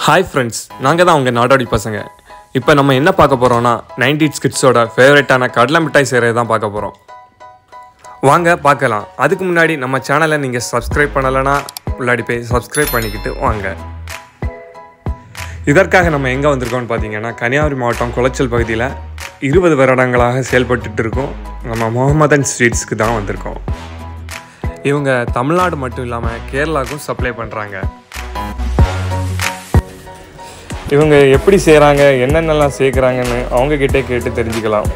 hi friends நாங்கள் தான் உங்கள் நாடோடி பசங்க இப்போ நம்ம என்ன பார்க்க போகிறோம்னா நைன்டி கிட்ஸோட ஃபேவரட்டான கடலை மிட்டாய் செய்கிறது தான் பார்க்க போகிறோம் வாங்க பார்க்கலாம் அதுக்கு முன்னாடி நம்ம சேனலை நீங்கள் சப்ஸ்கிரைப் பண்ணலைன்னா உள்ளாடி போய் சப்ஸ்கிரைப் பண்ணிக்கிட்டு வாங்க இதற்காக நம்ம எங்கே வந்திருக்கோம்னு பார்த்தீங்கன்னா கன்னியாகுமரி மாவட்டம் குளச்சல் பகுதியில் இருபது வருடங்களாக செயல்பட்டுட்டு இருக்கோம் நம்ம முகமதன் ஸ்வீட்ஸ்க்கு தான் வந்திருக்கோம் இவங்க தமிழ்நாடு மட்டும் இல்லாமல் கேரளாவுக்கும் சப்ளை பண்ணுறாங்க இவங்க எப்படி செய்கிறாங்க என்னென்னலாம் சேர்க்குறாங்கன்னு அவங்கக்கிட்டே கேட்டு தெரிஞ்சுக்கலாம்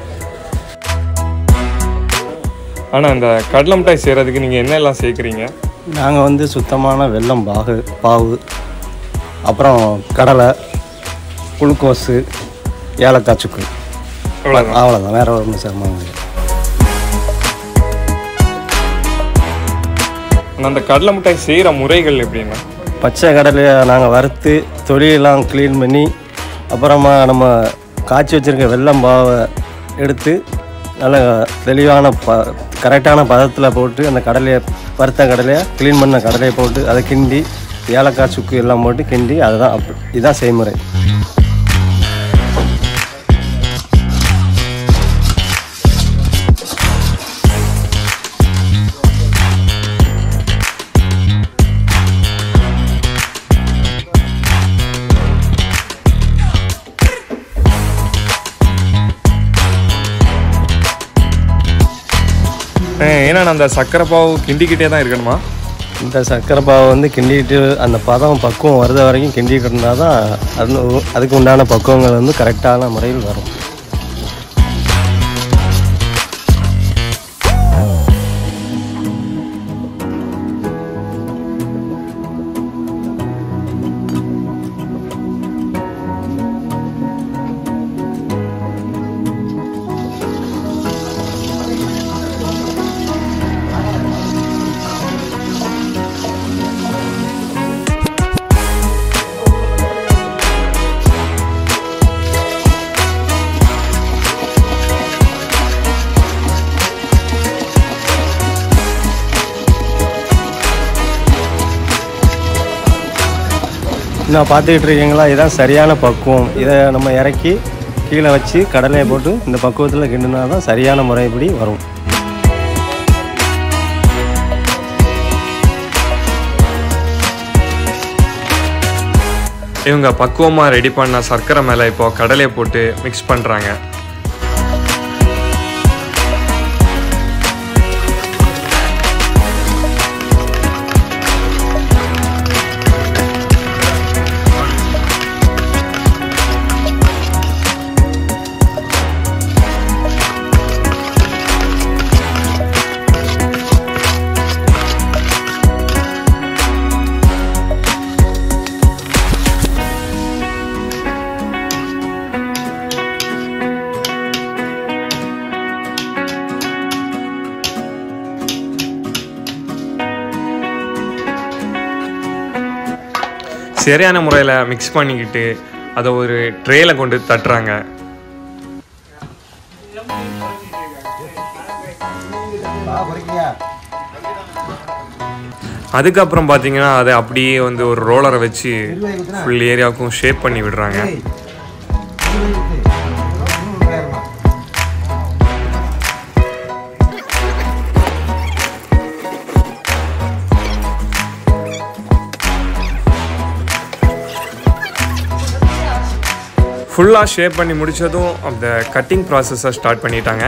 ஆனால் இந்த கடலை மிட்டாய் செய்கிறதுக்கு நீங்கள் என்னெல்லாம் சேர்க்குறீங்க நாங்கள் வந்து சுத்தமான வெல்லம் பாகு பாவு அப்புறம் கடலை குளுக்கோஸு ஏலக்காய் சுக்கு அவ்வளோதான் அவ்வளோதான் வேறு ஒன்றும் சிரமம் இல்லை அந்த கடலை மிட்டாய் செய்கிற முறைகள் எப்படின்னா பச்சை கடலையை நாங்கள் வறுத்து தொலியெல்லாம் க்ளீன் பண்ணி அப்புறமா நம்ம காய்ச்சி வச்சுருக்க வெல்லம் பாவை எடுத்து நல்ல தெளிவான ப கரெக்டான பதத்தில் போட்டு அந்த கடலையை வறுத்த கடலையை க்ளீன் பண்ண கடலையை போட்டு அதை கிண்டி ஏலக்காய் சுக்கு எல்லாம் போட்டு கிண்டி அதுதான் அப் இதுதான் செய்முறை ஏன்னா அந்த சக்கரை பாவு கிண்டிக்கிட்டே தான் இருக்கணுமா இந்த சர்க்கரை பாவை வந்து கிண்டிட்டு அந்த பதம் பக்குவம் வருத வரைக்கும் கிண்டிட்டு இருந்தால் தான் அது அதுக்கு உண்டான பக்குவங்கள் வந்து கரெக்டான முறையில் வரும் இன்னும் பார்த்துக்கிட்டு இருக்கீங்களா இதுதான் சரியான பக்குவம் இதை நம்ம இறக்கி கீழே வச்சு கடலையை போட்டு இந்த பக்குவத்தில் கிண்டுனா தான் சரியான முறைப்படி வரும் இவங்க பக்குவமாக ரெடி பண்ண சர்க்கரை மேலே இப்போ கடலையை போட்டு மிக்ஸ் பண்ணுறாங்க சரியான முறையில் மிக்ஸ் பண்ணிக்கிட்டு அதை ஒரு ட்ரேயில் கொண்டு தட்டுறாங்க அதுக்கப்புறம் பார்த்தீங்கன்னா அதை அப்படியே வந்து ஒரு ரோலரை வச்சு ஃபுல் ஏரியாவுக்கும் ஷேப் பண்ணி விடுறாங்க ஃபுல்லாக ஷேப் பண்ணி முடிச்சதும் அந்த கட்டிங் ப்ராசஸை ஸ்டார்ட் பண்ணிட்டாங்க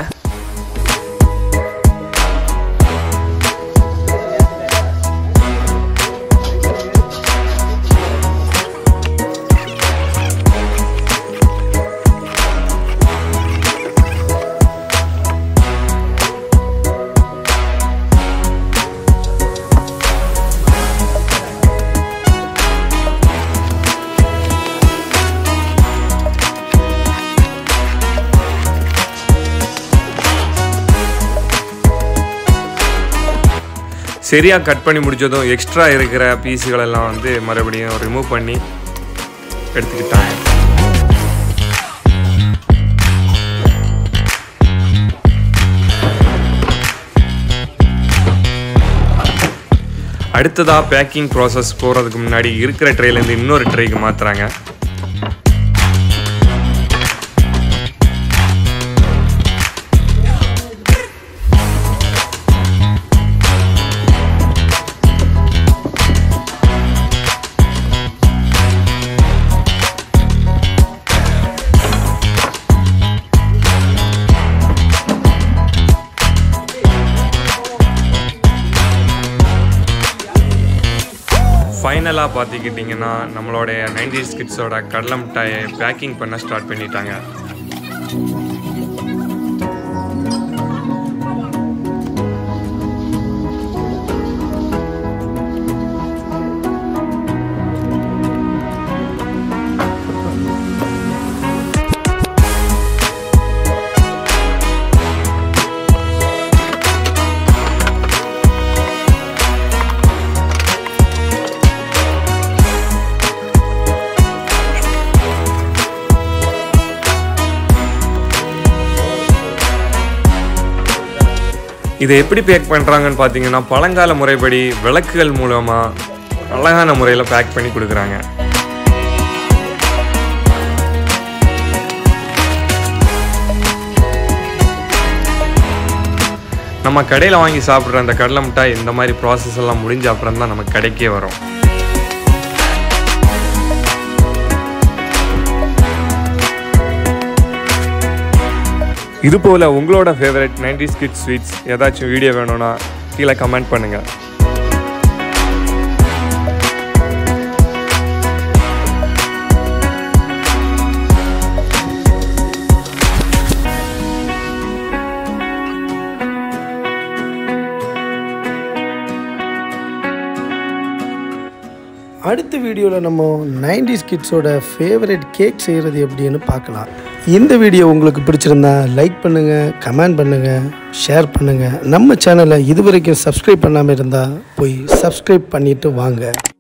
சரியாக கட் பண்ணி முடிச்சதும் எக்ஸ்ட்ரா இருக்கிற பீஸுகளெல்லாம் வந்து மறுபடியும் ரிமூவ் பண்ணி எடுத்துக்கிட்டாங்க அடுத்ததாக பேக்கிங் ப்ராசஸ் போகிறதுக்கு முன்னாடி இருக்கிற ட்ரேலேருந்து இன்னொரு ட்ரேக்கு மாற்றுறாங்க ஃபைனலாக பார்த்துக்கிட்டிங்கன்னா நம்மளுடைய நைன்டி கிட்ஸோட கடலை மிட்டாயை பேக்கிங் பண்ண ஸ்டார்ட் பண்ணிட்டாங்க இதை எப்படி பேக் பண்ணுறாங்கன்னு பார்த்தீங்கன்னா பழங்கால முறைப்படி விளக்குகள் மூலமாக அழகான முறையில் பேக் பண்ணி கொடுக்குறாங்க நம்ம கடையில் வாங்கி சாப்பிட்ற அந்த கடலை மிட்டாய் இந்த மாதிரி ப்ராசஸ் எல்லாம் முடிஞ்ச அப்புறம் தான் நமக்கு கடைக்கே வரும் இது போல் உங்களோட ஃபேவரட் நைன்டிஸ் கிட் ஸ்வீட்ஸ் ஏதாச்சும் வீடியோ வேணும்னா கீழே கமெண்ட் பண்ணுங்கள் அடுத்த வீடியோவில் நம்ம நைன்டிஸ் கிட்ஸோட ஃபேவரட் கேக் செய்கிறது எப்படின்னு பார்க்கலாம் இந்த வீடியோ உங்களுக்கு பிடிச்சிருந்தா லைக் பண்ணுங்கள் கமெண்ட் பண்ணுங்கள் ஷேர் பண்ணுங்கள் நம்ம சேனலை இது வரைக்கும் சப்ஸ்கிரைப் பண்ணாமல் இருந்தால் போய் சப்ஸ்கிரைப் பண்ணிவிட்டு வாங்க